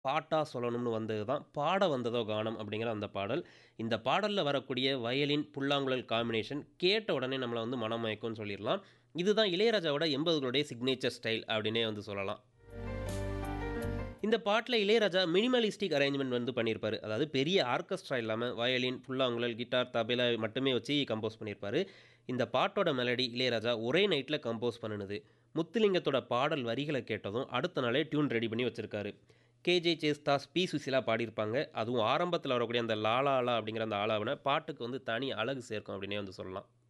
பாட்டா சொல்லணும்னு வந்தது தான் பாட வந்ததோ கானம் அப்படிங்கிற அந்த பாடல் இந்த பாடலில் வரக்கூடிய வயலின் புல்லாங்குழல் காம்பினேஷன் கேட்ட உடனே நம்மளை வந்து மனமயக்கும்னு சொல்லிடலாம் இதுதான் இளையராஜாவோட எண்பதுகளுடைய சிக்னேச்சர் ஸ்டைல் அப்படின்னே வந்து சொல்லலாம் இந்த பாட்டில் இளையராஜா மினிமலிஸ்டிக் அரேஞ்ச்மெண்ட் வந்து பண்ணியிருப்பாரு அதாவது பெரிய ஆர்கெஸ்ட்ரா இல்லாமல் வயலின் புல்லாங்குழல் கிட்டார் தபேலா மட்டுமே வச்சு கம்போஸ் பண்ணியிருப்பாரு இந்த பாட்டோட மெலடி இளையராஜா ஒரே நைட்டில் கம்போஸ் பண்ணினது முத்துலிங்கத்தோட பாடல் வரிகளை கேட்டதும் அடுத்த நாளே டியூன் ரெடி பண்ணி வச்சுருக்காரு கேஜே சேஸ்தாஸ் பி சுசிலா பாடியிருப்பாங்க அதுவும் ஆரம்பத்தில் வரக்கூடிய அந்த லாலா ஆலா அப்படிங்கிற அந்த ஆலாவின பாட்டுக்கு வந்து தனி அழகு சேர்க்கும் அப்படின்னே வந்து சொல்லலாம்